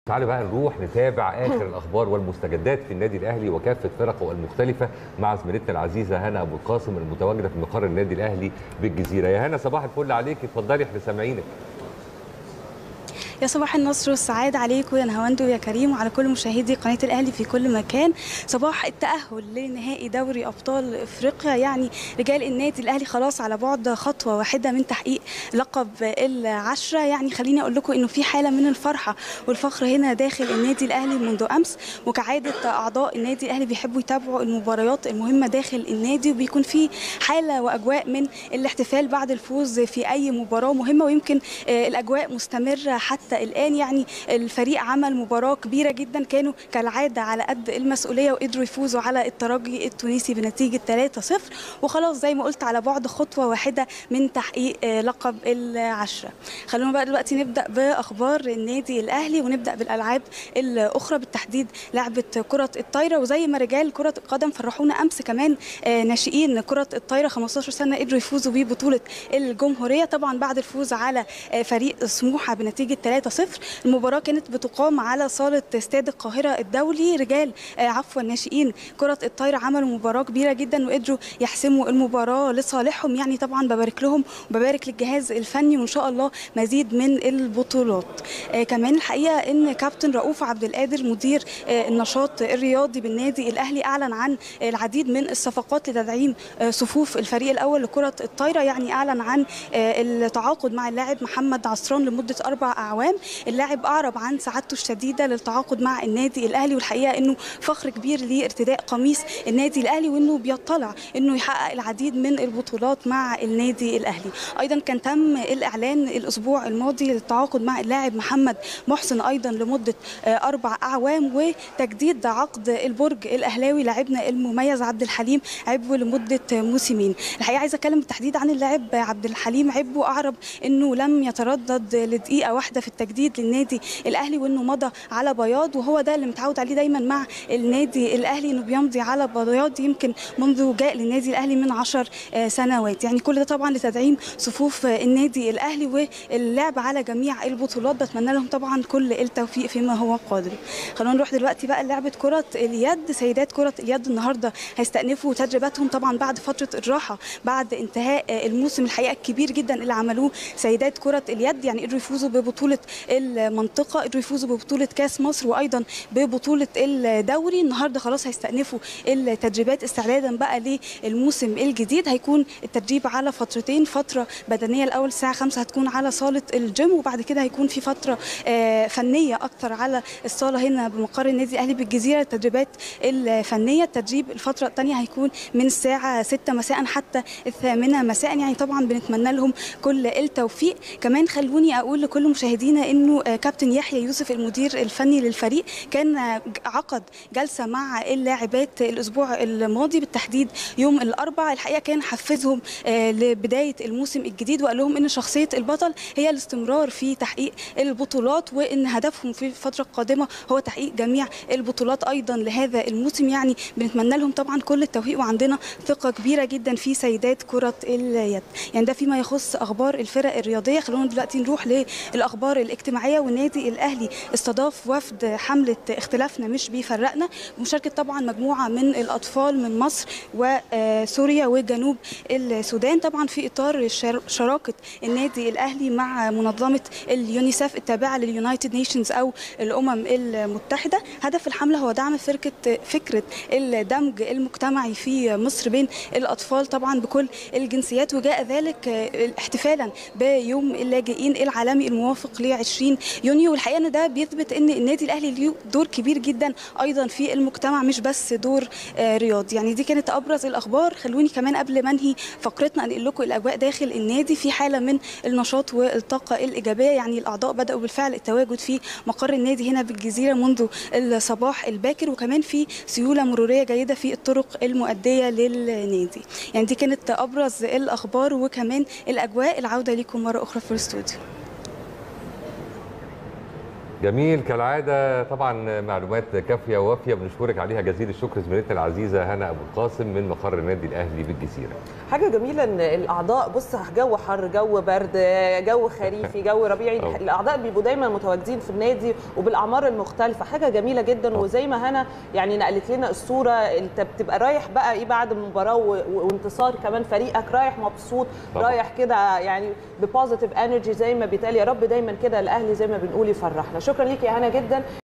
تعالوا بقى نروح نتابع اخر الاخبار والمستجدات في النادي الاهلي وكافه فرقه المختلفه مع زميلتنا العزيزه هنا ابو القاسم المتواجده في مقر النادي الاهلي بالجزيره يا هنا صباح الفل عليك اتفضلي احنا سامعينك يا صباح النصر والسعادة عليكم يا نهاوند ويا كريم وعلى كل مشاهدي قناة الأهلي في كل مكان صباح التأهل لنهائي دوري أبطال إفريقيا يعني رجال النادي الأهلي خلاص على بعد خطوة واحدة من تحقيق لقب العشرة يعني خليني أقول لكم إنه في حالة من الفرحة والفخر هنا داخل النادي الأهلي منذ أمس وكعادة أعضاء النادي الأهلي بيحبوا يتابعوا المباريات المهمة داخل النادي وبيكون في حالة وأجواء من الاحتفال بعد الفوز في أي مباراة مهمة ويمكن الأجواء مستمرة حتى حتى الان يعني الفريق عمل مباراه كبيره جدا كانوا كالعاده على قد المسؤوليه وقدروا يفوزوا على الترجي التونسي بنتيجه 3-0 وخلاص زي ما قلت على بعد خطوه واحده من تحقيق لقب العشره خلونا بقى دلوقتي نبدا باخبار النادي الاهلي ونبدا بالالعاب الاخرى بالتحديد لعبه كره الطايره وزي ما رجال كره القدم فرحونا امس كمان ناشئين كره الطايره 15 سنه قدروا يفوزوا ببطوله الجمهوريه طبعا بعد الفوز على فريق سموحه بنتيجه 3-0 المباراة كانت بتقام على صالة استاد القاهرة الدولي رجال عفوا الناشئين كرة الطايرة عملوا مباراة كبيرة جدا وقدروا يحسموا المباراة لصالحهم يعني طبعا ببارك لهم وببارك للجهاز الفني وإن شاء الله مزيد من البطولات كمان الحقيقة إن كابتن رؤوف عبد القادر مدير النشاط الرياضي بالنادي الأهلي أعلن عن العديد من الصفقات لتدعيم صفوف الفريق الأول لكرة الطايرة يعني أعلن عن التعاقد مع اللاعب محمد عصران لمدة أربع أعوام اللاعب اعرب عن سعادته الشديده للتعاقد مع النادي الاهلي والحقيقه انه فخر كبير لارتداء قميص النادي الاهلي وانه بيطلع انه يحقق العديد من البطولات مع النادي الاهلي ايضا كان تم الاعلان الاسبوع الماضي للتعاقد مع اللاعب محمد محسن ايضا لمده اربع اعوام وتجديد عقد البرج الاهلاوي لاعبنا المميز عبد الحليم عبو لمده موسمين الحقيقه عايزه اتكلم بالتحديد عن اللاعب عبد الحليم عبو اعرب انه لم يتردد لدقيقه واحده في التجديد للنادي الاهلي وانه مضى على بياض وهو ده اللي متعود عليه دايما مع النادي الاهلي انه بيمضي على بياض يمكن منذ جاء للنادي الاهلي من عشر سنوات يعني كل ده طبعا لتدعيم صفوف النادي الاهلي واللعب على جميع البطولات بتمنى لهم طبعا كل التوفيق فيما هو قادر خلونا نروح دلوقتي بقى لعبه كره اليد سيدات كره اليد النهارده هيستأنفوا تدريباتهم طبعا بعد فتره الراحه بعد انتهاء الموسم الحقيقه الكبير جدا اللي عملوه سيدات كره اليد يعني قدروا يفوزوا ببطوله المنطقه قدروا يفوزوا ببطوله كاس مصر وايضا ببطوله الدوري النهارده خلاص هيستأنفوا التدريبات استعدادا بقى للموسم الجديد هيكون التدريب على فترتين فتره بدنيه الاول الساعه 5 هتكون على صاله الجيم وبعد كده هيكون في فتره فنيه اكتر على الصاله هنا بمقر النادي الاهلي بالجزيره التدريبات الفنيه التدريب الفتره الثانيه هيكون من الساعه 6 مساء حتى الثامنه مساء يعني طبعا بنتمنى لهم كل التوفيق كمان خلوني اقول لكل مشاهدينا انه كابتن يحيى يوسف المدير الفني للفريق كان عقد جلسه مع اللاعبات الاسبوع الماضي بالتحديد يوم الاربعاء الحقيقه كان حفزهم لبدايه الموسم الجديد وقال لهم ان شخصيه البطل هي الاستمرار في تحقيق البطولات وان هدفهم في الفتره القادمه هو تحقيق جميع البطولات ايضا لهذا الموسم يعني بنتمنى لهم طبعا كل التوفيق وعندنا ثقه كبيره جدا في سيدات كره اليد يعني ده فيما يخص اخبار الفرق الرياضيه خلونا دلوقتي نروح للاخبار الاجتماعيه والنادي الاهلي استضاف وفد حمله اختلافنا مش بيفرقنا بمشاركه طبعا مجموعه من الاطفال من مصر وسوريا وجنوب السودان طبعا في اطار شراكه النادي الاهلي مع منظمه اليونيسف التابعه لليونايتد نيشنز او الامم المتحده هدف الحمله هو دعم فكره فكره الدمج المجتمعي في مصر بين الاطفال طبعا بكل الجنسيات وجاء ذلك احتفالا بيوم اللاجئين العالمي الموافق ل 20 يونيو والحقيقه ان ده بيثبت ان النادي الاهلي له دور كبير جدا ايضا في المجتمع مش بس دور رياضي يعني دي كانت ابرز الاخبار خلوني كمان قبل ما انهي فقرتنا انقل لكم الاجواء داخل النادي في حاله من النشاط والطاقه الايجابيه يعني الاعضاء بداوا بالفعل التواجد في مقر النادي هنا بالجزيره منذ الصباح الباكر وكمان في سيوله مروريه جيده في الطرق المؤديه للنادي يعني دي كانت ابرز الاخبار وكمان الاجواء العوده لكم مره اخرى في الاستوديو جميل كالعاده طبعا معلومات كافيه ووافيه بنشكرك عليها جزيل الشكر زميلتنا العزيزه هنا ابو القاسم من مقر النادي الاهلي بالجزيره حاجه جميله ان الاعضاء بص جو حر جو برد جو خريفي جو ربيعي أوه. الاعضاء بيبقوا دايما متواجدين في النادي وبالاعمار المختلفه حاجه جميله جدا أوه. وزي ما هنا يعني نقلت لنا الصوره انت بتبقى رايح بقى ايه بعد المباراه و- وانتصار كمان فريقك رايح مبسوط طبعا. رايح كده يعني ببوزيتيف انرجي زي ما بيتقال يا رب دايما كده الاهلي زي ما بنقول يفرحنا شكرا ليك يا هنا جدا